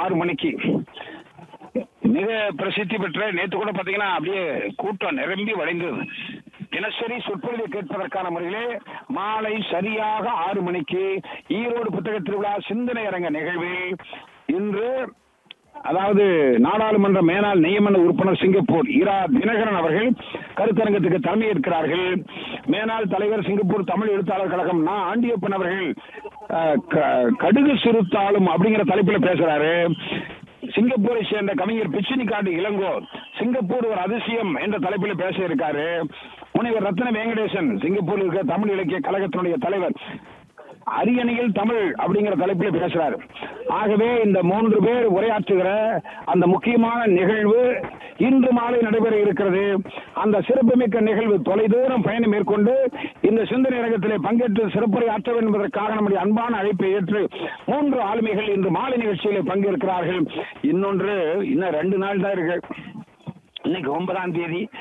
ஆறு மணிக்கு மிக பிரசித்தி பெற்ற நேற்று கூட பாத்தீங்கன்னா அப்படியே கூட்டம் நிரம்பி வளைந்தது தினசரி சொற்பொழிவை கேட்பதற்கான முறையிலே மாலை சரியாக ஆறு மணிக்கு ஈரோடு புத்தக திருவிழா சிந்தனை அரங்க நிகழ்வு இன்று அதாவது நாடாளுமன்ற மேலாள் நியமன உறுப்பினர் சிங்கப்பூர் இரா தினகரன் அவர்கள் கருத்தரங்கத்துக்கு தலைமையேற்கிறார்கள் மேலாள் தலைவர் சிங்கப்பூர் தமிழ் எழுத்தாளர் கழகம் நா ஆண்டியப்பன் அவர்கள் அஹ், க- கடுகு சிறுத்தாளும் அப்படிங்கிற தலைப்பில் பேசுறாரு சிங்கப்பூரை சேர்ந்த கவிஞர் பிச்சினிக்காடு இளங்கோ சிங்கப்பூர் ஒரு அதிசயம் என்ற தலைப்பில் பேச இருக்காரு முனைவர் ரத்ன வெங்கடேசன் சிங்கப்பூரில் இருக்க தமிழ் இலக்கிய கழகத்தினுடைய தலைவர் அரியணையில் தமிழ் அப்படிங்கிற தலைப்பில் பேசுறாரு ஆகவே இந்த மூன்று பேர் உரையாற்றுகிற அந்த முக்கியமான நிகழ்வு இன்று மாலை நடைபெற இருக்கிறது அந்த சிறப்புமிக்க நிகழ்வு தொலைதூரம் பயணம் மேற்கொண்டு இந்த சிந்தனை அரங்கத்திலே பங்கேற்று சிறப்புரை ஆற்ற வேண்டும் என்பதற்காக நம்முடைய அன்பான அழைப்பை ஏற்று மூன்று ஆளுமைகள் இன்று மாலை நிகழ்ச்சியிலே பங்கேற்கிறார்கள் இன்னொன்று இன்னும் ரெண்டு நாள் தான் இருக்கு இன்னைக்கு ஒன்பதாம் தேதி